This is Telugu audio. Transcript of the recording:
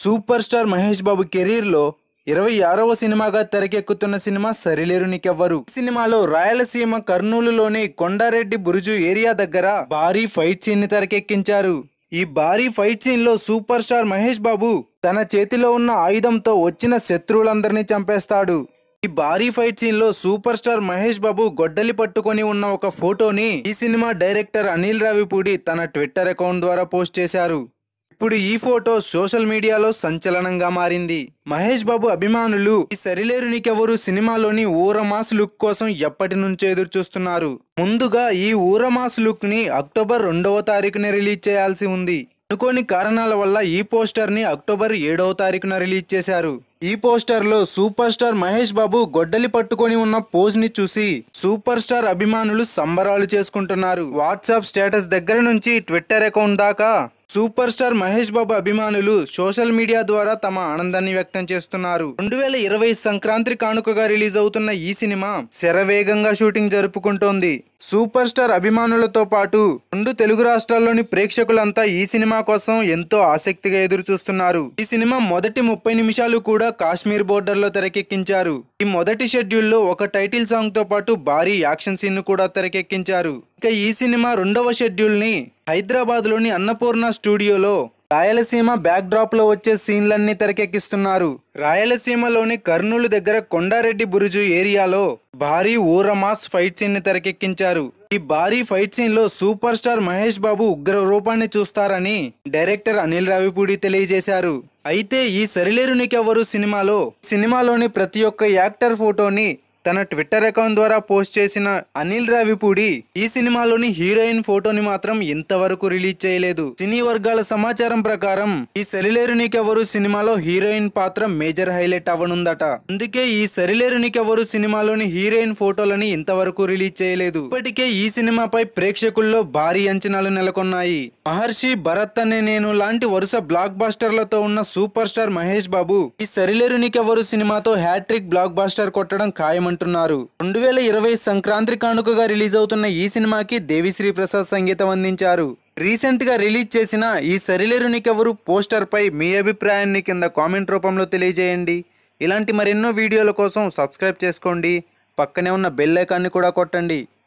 సూపర్ స్టార్ మహేష్ బాబు కెరీర్లో ఇరవై ఆరవ సినిమాగా తెరకెక్కుతున్న సినిమా సరిలేరు నీకెవ్వరు ఈ సినిమాలో రాయలసీమ కర్నూలులోని కొండారెడ్డి బురుజు ఏరియా దగ్గర భారీ ఫైట్ సీన్ ని తెరకెక్కించారు ఈ భారీ ఫైట్ సీన్ లో సూపర్ స్టార్ మహేష్ బాబు తన చేతిలో ఉన్న ఆయుధంతో వచ్చిన శత్రువులందరినీ చంపేస్తాడు ఈ భారీ ఫైట్ సీన్ లో సూపర్ స్టార్ మహేష్ బాబు గొడ్డలి పట్టుకొని ఉన్న ఒక ఫోటోని ఈ సినిమా డైరెక్టర్ అనిల్ రావిపూడి తన ట్విట్టర్ అకౌంట్ ద్వారా పోస్ట్ చేశారు ఇప్పుడు ఈ ఫోటో సోషల్ మీడియాలో సంచలనంగా మారింది మహేష్ బాబు అభిమానులు ఈ సరిలేరు నీకెవరు సినిమాలోని ఊరమాస్ లుక్ కోసం ఎప్పటి నుంచో ఎదురు చూస్తున్నారు ముందుగా ఈ ఊరమాస్ లుక్ ని అక్టోబర్ రెండవ తారీఖున రిలీజ్ చేయాల్సి ఉంది అనుకోని కారణాల వల్ల ఈ పోస్టర్ ని అక్టోబర్ ఏడవ తారీఖున రిలీజ్ చేశారు ఈ పోస్టర్ లో సూపర్ స్టార్ మహేష్ బాబు గొడ్డలి పట్టుకొని ఉన్న పోజ్ ని చూసి సూపర్ స్టార్ అభిమానులు సంబరాలు చేసుకుంటున్నారు వాట్సాప్ స్టేటస్ దగ్గర నుంచి ట్విట్టర్ అకౌంట్ దాకా సూపర్ స్టార్ మహేష్ బాబు అభిమానులు సోషల్ మీడియా ద్వారా తమ ఆనందాన్ని వ్యక్తం చేస్తున్నారు రెండు వేల ఇరవై సంక్రాంతి కానుకగా రిలీజ్ అవుతున్న ఈ సినిమా శరవేగంగా షూటింగ్ జరుపుకుంటోంది సూపర్ స్టార్ అభిమానులతో పాటు రెండు తెలుగు రాష్ట్రాల్లోని ప్రేక్షకులంతా ఈ సినిమా కోసం ఎంతో ఆసక్తిగా ఎదురు చూస్తున్నారు ఈ సినిమా మొదటి ముప్పై నిమిషాలు కూడా కాశ్మీర్ బోర్డర్ లో తెరకెక్కించారు ఈ మొదటి షెడ్యూల్ లో ఒక టైటిల్ సాంగ్ తో పాటు భారీ యాక్షన్ సీన్ ను కూడా తెరకెక్కించారు ఇక ఈ సినిమా రెండవ షెడ్యూల్ ని హైదరాబాద్ లోని అన్నపూర్ణ స్టూడియోలో రాయలసీమ బ్యాక్ డ్రాప్ లో వచ్చే సీన్లన్నీ తెరకెక్కిస్తున్నారు రాయలసీమలోని కర్నూలు దగ్గర కొండారెడ్డి బురుజు ఏరియాలో భారీ ఊరమాస్ ఫైట్ సీన్ ని తెరకెక్కించారు ఈ భారీ ఫైట్ సీన్ లో సూపర్ స్టార్ మహేష్ బాబు ఉగ్ర రూపాన్ని చూస్తారని డైరెక్టర్ అనిల్ రావిపూడి తెలియజేశారు అయితే ఈ సరిలేరు నీకెవరు సినిమాలో సినిమాలోని ప్రతి ఒక్క యాక్టర్ ఫోటోని తన ట్విట్టర్ అకౌంట్ ద్వారా పోస్ట్ చేసిన అనిల్ రావిపూడి ఈ సినిమాలోని హీరోయిన్ ఫోటోని మాత్రం ఇంతవరకు రిలీజ్ చేయలేదు సినీ వర్గాల సమాచారం ప్రకారం ఈ సరిలేరు నీకెవరు సినిమాలో హీరోయిన్ పాత్ర మేజర్ హైలైట్ అవ్వనుందట అందుకే ఈ సరిలేరు నీకెవరు సినిమాలోని హీరోయిన్ ఫోటోలని ఇంతవరకు రిలీజ్ చేయలేదు ఇప్పటికే ఈ సినిమాపై ప్రేక్షకుల్లో భారీ అంచనాలు నెలకొన్నాయి మహర్షి భరత్ అనే నేను లాంటి వరుస బ్లాక్ బాస్టర్లతో ఉన్న సూపర్ స్టార్ మహేష్ బాబు ఈ సరిలేరు నీకెవరు సినిమాతో హ్యాట్రిక్ బ్లాక్ బాస్టర్ కొట్టడం ఖాయమంటున్నారు రెండు వేల ఇరవై సంక్రాంతి కానుకగా రిలీజ్ అవుతున్న ఈ సినిమాకి దేవిశ్రీ ప్రసాద్ సంగీతం అందించారు రీసెంట్ గా రిలీజ్ చేసిన ఈ సరిలేరు నీకెవరు పోస్టర్ పై మీ అభిప్రాయాన్ని కింద కామెంట్ రూపంలో తెలియజేయండి ఇలాంటి మరెన్నో వీడియోల కోసం సబ్స్క్రైబ్ చేసుకోండి పక్కనే ఉన్న బెల్ ఐకాన్ని కూడా కొట్టండి